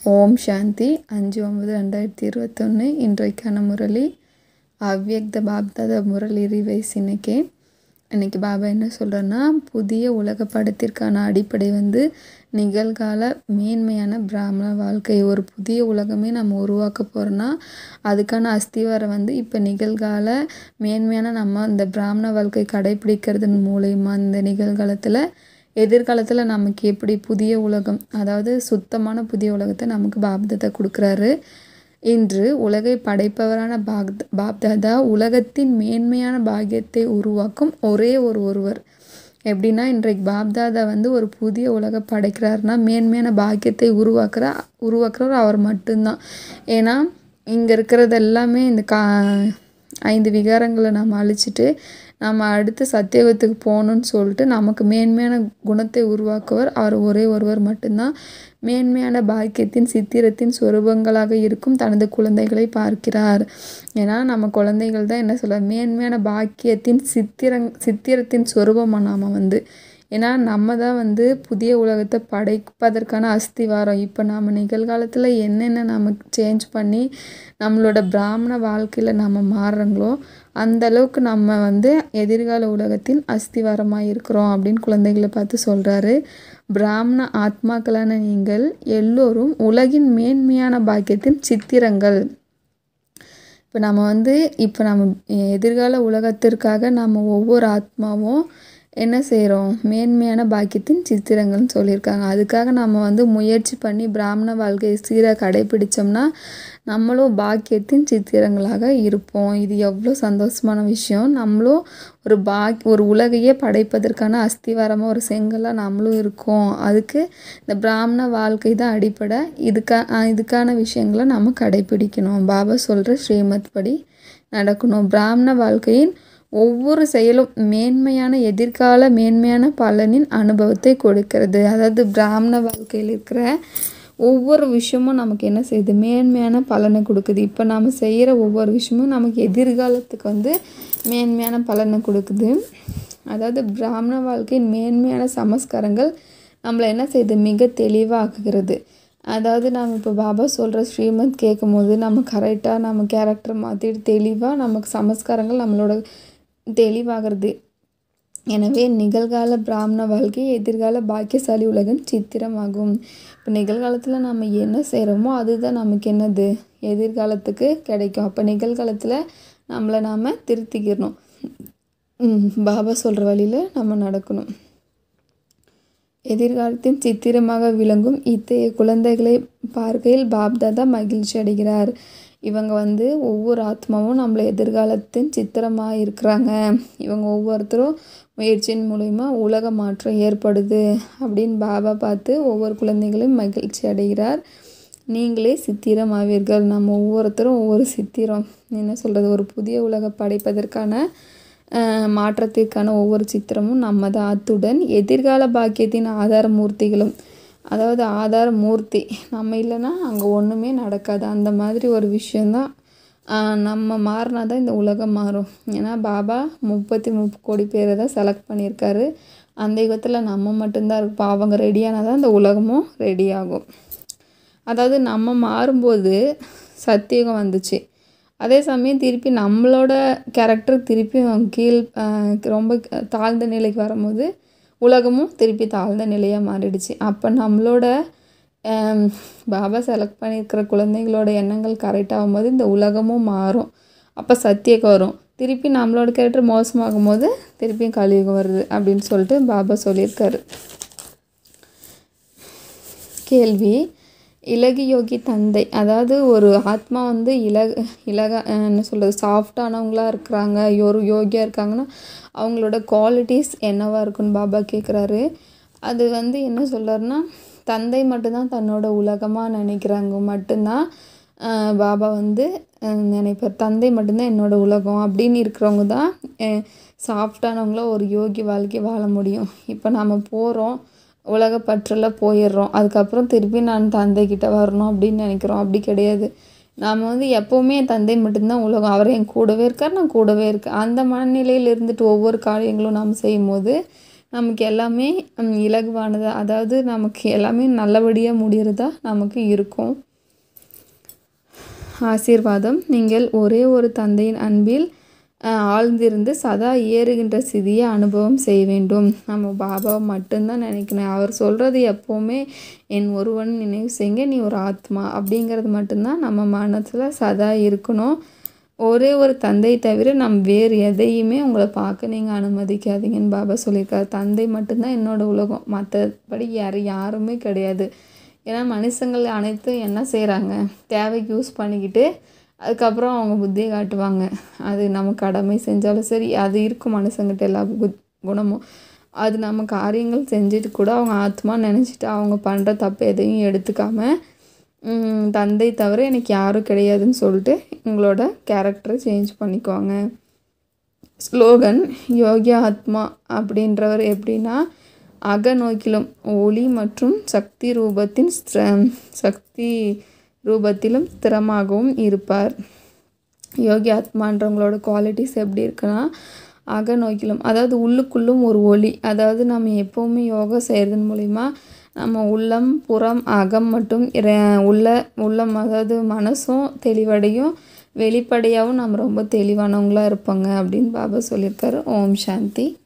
ஓம் சாந்தி அஞ்சு ஒன்பது ரெண்டாயிரத்தி இருபத்தொன்று இன்றைக்கான முரளி அவ்யக்த பாப்தாதா முரளி ரிவைஸ் இன்னைக்கு இன்னைக்கு பாபா என்ன சொல்கிறேன்னா புதிய உலக படத்திற்கான அடிப்படை வந்து நிகழ்கால மேன்மையான பிராமண வாழ்க்கை ஒரு புதிய உலகமே நம்ம உருவாக்க போகிறோன்னா அதுக்கான அஸ்திவாரம் வந்து இப்போ நிகழ்கால மேன்மையான நம்ம இந்த பிராமண வாழ்க்கை கடைபிடிக்கிறதன் மூலயமா இந்த நிகழ்காலத்தில் எதிர்காலத்தில் நமக்கு எப்படி புதிய உலகம் அதாவது சுத்தமான புதிய உலகத்தை நமக்கு பாப்தாதா கொடுக்குறாரு இன்று உலகை படைப்பவரான பாக் பாப்தாதா உலகத்தின் மேன்மையான பாக்கியத்தை உருவாக்கும் ஒரே ஒரு ஒருவர் எப்படின்னா இன்றைக்கு பாப்தாதா வந்து ஒரு புதிய உலகை படைக்கிறாருன்னா மேன்மையான பாக்கியத்தை உருவாக்குற உருவாக்குறவர் அவர் மட்டும்தான் ஏன்னா இங்கே இருக்கிறது எல்லாமே இந்த கா ஐந்து விகாரங்களை நம்ம அழிச்சிட்டு நம்ம அடுத்து சத்தியகத்துக்கு போகணுன்னு சொல்லிட்டு நமக்கு மேன்மையான குணத்தை உருவாக்குவர் அவர் ஒரே ஒருவர் மட்டும்தான் மேன்மையான பாக்கியத்தின் சித்திரத்தின் சொரூபங்களாக இருக்கும் தனது குழந்தைகளை பார்க்கிறார் ஏன்னா நம்ம குழந்தைகள் தான் என்ன சொல்ல மேன்மையான பாக்கியத்தின் சித்திரங் சித்திரத்தின் சொரூபமாக நாம் வந்து ஏன்னா நம்ம தான் வந்து புதிய உலகத்தை படைப்பதற்கான அஸ்திவாரம் இப்போ நாம் நிகழ்காலத்தில் என்னென்ன நமக்கு சேஞ்ச் பண்ணி நம்மளோட பிராமண வாழ்க்கையில் நம்ம மாறுறோங்களோ அந்த அளவுக்கு நம்ம வந்து எதிர்கால உலகத்தின் அஸ்திவாரமாக இருக்கிறோம் அப்படின்னு குழந்தைகளை பார்த்து சொல்கிறாரு பிராமண ஆத்மாக்களான நீங்கள் எல்லோரும் உலகின் மேன்மையான பாக்கியத்தின் சித்திரங்கள் இப்போ நம்ம வந்து இப்போ நம்ம எதிர்கால உலகத்திற்காக நம்ம ஒவ்வொரு ஆத்மாவும் என்ன செய்கிறோம் மேன்மையான பாக்கியத்தின் சித்திரங்கள்னு சொல்லியிருக்காங்க அதுக்காக நம்ம வந்து முயற்சி பண்ணி பிராமண வாழ்க்கையை சீராக கடைபிடிச்சோம்னா நம்மளும் பாக்கியத்தின் சித்திரங்களாக இருப்போம் இது எவ்வளோ சந்தோஷமான விஷயம் நம்மளும் ஒரு பாக் ஒரு உலகையே படைப்பதற்கான அஸ்திவாரமாக ஒரு செங்கலாக நம்மளும் இருக்கோம் அதுக்கு இந்த பிராமண வாழ்க்கை தான் அடிப்படை இதுக்கா இதுக்கான விஷயங்களை நம்ம கடைபிடிக்கணும் பாபா சொல்கிற ஸ்ரீமத் படி நடக்கணும் பிராமண வாழ்க்கையின் ஒவ்வொரு செயலும் மேன்மையான எதிர்கால மேன்மையான பலனின் அனுபவத்தை கொடுக்கிறது அதாவது பிராமண வாழ்க்கையில் இருக்கிற ஒவ்வொரு விஷயமும் நமக்கு என்ன செய்யுது மேன்மையான பலனை கொடுக்குது இப்போ நாம் செய்கிற ஒவ்வொரு விஷயமும் நமக்கு எதிர்காலத்துக்கு வந்து மேன்மையான பலனை கொடுக்குது அதாவது பிராமண வாழ்க்கையின் மேன்மையான சமஸ்காரங்கள் நம்மளை என்ன செய்யுது மிக தெளிவாக்குகிறது அதாவது நம்ம இப்போ பாபா சொல்கிற ஸ்ரீமத் கேட்கும் போது நம்ம கரெக்டாக நம்ம கேரக்டர் மாற்றிட்டு தெளிவாக நமக்கு சமஸ்காரங்கள் நம்மளோட தெளிவாகிறது எனவே நிகழ்கால பிராமண வாழ்க்கை எதிர்கால பாக்கியசாலி உலகம் சித்திரமாகும் இப்போ நிகழ்காலத்தில் நம்ம என்ன செய்கிறோமோ அதுதான் நமக்கு என்னது எதிர்காலத்துக்கு கிடைக்கும் அப்போ நிகழ்காலத்தில் நம்மளை நாம் திருத்திக்கிறணும் பாபா சொல்கிற வழியில் நம்ம நடக்கணும் எதிர்காலத்தின் சித்திரமாக விளங்கும் இத்தகைய குழந்தைகளை பார்க்கையில் பாப்தாதா மகிழ்ச்சி அடைகிறார் இவங்க வந்து ஒவ்வொரு ஆத்மாவும் நம்மளை எதிர்காலத்தின் சித்திரமாக இருக்கிறாங்க இவங்க ஒவ்வொருத்தரும் முயற்சியின் மூலிமா உலக மாற்றம் ஏற்படுது அப்படின்னு பாபா பார்த்து ஒவ்வொரு குழந்தைகளையும் மகிழ்ச்சி அடைகிறார் நீங்களே சித்திரம் ஆவீர்கள் நம்ம ஒவ்வொருத்தரும் ஒவ்வொரு சித்திரம் என்ன சொல்கிறது ஒரு புதிய உலக படைப்பதற்கான மாற்றத்திற்கான ஒவ்வொரு சித்திரமும் நம்ம தான் அத்துடன் எதிர்கால பாக்கியத்தின் ஆதார மூர்த்திகளும் அதாவது ஆதார மூர்த்தி நம்ம இல்லைன்னா அங்கே ஒன்றுமே நடக்காது அந்த மாதிரி ஒரு விஷயந்தான் நம்ம மாறினா தான் இந்த உலகம் மாறும் ஏன்னா பாபா முப்பத்தி முப்பது கோடி பேரை தான் செலக்ட் பண்ணியிருக்காரு அந்த யுகத்தில் நம்ம மட்டும்தான் இருப்போம் அவங்க ரெடியானால் தான் இந்த உலகமும் ரெடி ஆகும் அதாவது நம்ம மாறும்போது சத்தியுகம் வந்துச்சு அதே சமயம் திருப்பி நம்மளோட கேரக்டர் திருப்பி கீழ் ரொம்ப தாழ்ந்த நிலைக்கு வரும்போது உலகமும் திருப்பி தாழ்ந்த நிலையாக மாறிடுச்சு அப்போ நம்மளோட பாபா செலக்ட் பண்ணியிருக்கிற குழந்தைங்களோட எண்ணங்கள் கரெக்டாகும் போது இந்த உலகமும் மாறும் அப்போ சத்தியக்கு வரும் திருப்பி நம்மளோட கேரக்டர் மோசமாகும் போது திருப்பியும் கலியுகம் வருது அப்படின்னு சொல்லிட்டு பாபா சொல்லியிருக்காரு கேள்வி இலகு யோகி தந்தை அதாவது ஒரு ஆத்மா வந்து இலக இலக என்ன சொல்கிறது சாஃப்டானவங்களாக இருக்கிறாங்க ஒரு யோகியாக இருக்காங்கன்னா அவங்களோட குவாலிட்டிஸ் என்னவாக இருக்குன்னு பாபா கேட்குறாரு அது வந்து என்ன சொல்கிறாருன்னா தந்தை மட்டும்தான் தன்னோட உலகமாக நினைக்கிறாங்க மட்டும்தான் பாபா வந்து நினைப்பார் தந்தை மட்டும்தான் என்னோட உலகம் அப்படின்னு இருக்கிறவங்க தான் சாஃப்டானவங்கள ஒரு யோகி வாழ்க்கை வாழ முடியும் இப்போ நம்ம போகிறோம் உலக பற்றில் போயிடுறோம் அதுக்கப்புறம் திருப்பி நான் தந்தைக்கிட்ட வரணும் அப்படின்னு நினைக்கிறோம் அப்படி கிடையாது நாம் வந்து எப்போவுமே என் தந்தை மட்டும்தான் உலகம் அவர் என் கூடவே இருக்கார் நான் கூடவே இருக்கேன் அந்த மனநிலையில் இருந்துட்டு ஒவ்வொரு காரியங்களும் நாம் செய்யும் போது நமக்கு எல்லாமே ம், இலகுவானதா அதாவது நமக்கு எல்லாமே நல்லபடியாக முடிகிறதா நமக்கு இருக்கும் ஆசீர்வாதம் நீங்கள் ஒரே ஒரு தந்தையின் அன்பில் அஹ், ஆழ்ந்திருந்து சதா ஏறுகின்ற சிதியை அனுபவம் செய்ய வேண்டும் நம்ம பாபாவை மட்டும்தான் நினைக்கணும் அவர் சொல்கிறது எப்போவுமே என் ஒருவன் நினைவு செய்யுங்க நீ ஒரு ஆத்மா அப்படிங்கிறது மட்டும்தான் நம்ம மனசில் சதா இருக்கணும் ஒரே ஒரு தந்தை தவிர நம் வேறு எதையுமே உங்களை பார்க்க நீங்கள் அனுமதிக்காதீங்கன்னு பாபா சொல்லியிருக்காரு தந்தை மட்டும்தான் என்னோட உலகம் மற்றபடி யார் யாருமே கிடையாது ஏன்னா மனுஷங்கள் அனைத்தும் என்ன செய்கிறாங்க தேவைக்கு யூஸ் பண்ணிக்கிட்டு அதுக்கப்புறம் அவங்க புத்தியை காட்டுவாங்க அது நம்ம கடமை செஞ்சாலும் சரி அது இருக்கும் மனுஷங்கிட்ட எல்லா குத் குணமும் அது நம்ம காரியங்கள் செஞ்சுட்டு கூட அவங்க ஆத்மா நினச்சிட்டு அவங்க பண்ணுற தப்பு எதையும் எடுத்துக்காம ம், தந்தை தவிர எனக்கு யாரும் கிடையாதுன்னு சொல்லிட்டு உங்களோட கேரக்டரை சேஞ்ச் பண்ணிக்குவாங்க ஸ்லோகன் யோகிய ஆத்மா அப்படின்றவர் எப்படின்னா அகநோக்கிலும் ஒளி மற்றும் சக்தி ரூபத்தின் ஸ்திர- சக்தி ரூபத்திலும் ஸ்திரமாகவும் இருப்பார் யோகி ஆத்மான்றவங்களோட குவாலிட்டிஸ் எப்படி இருக்குன்னா அகநோக்கிலும் அதாவது உள்ளுக்குள்ளும் ஒரு ஒளி அதாவது நம்ம எப்போவுமே யோகா செய்கிறதன் மூலிமா நம்ம உள்ளம் புறம் அகம் மற்றும் இர- உள்ள உள்ளம் அதாவது மனசும் தெளிவடையும் வெளிப்படையாகவும் நம்ம ரொம்ப தெளிவானவங்களாக இருப்பாங்க அப்படின்னு பாபா சொல்லியிருக்காரு ஓம் சாந்தி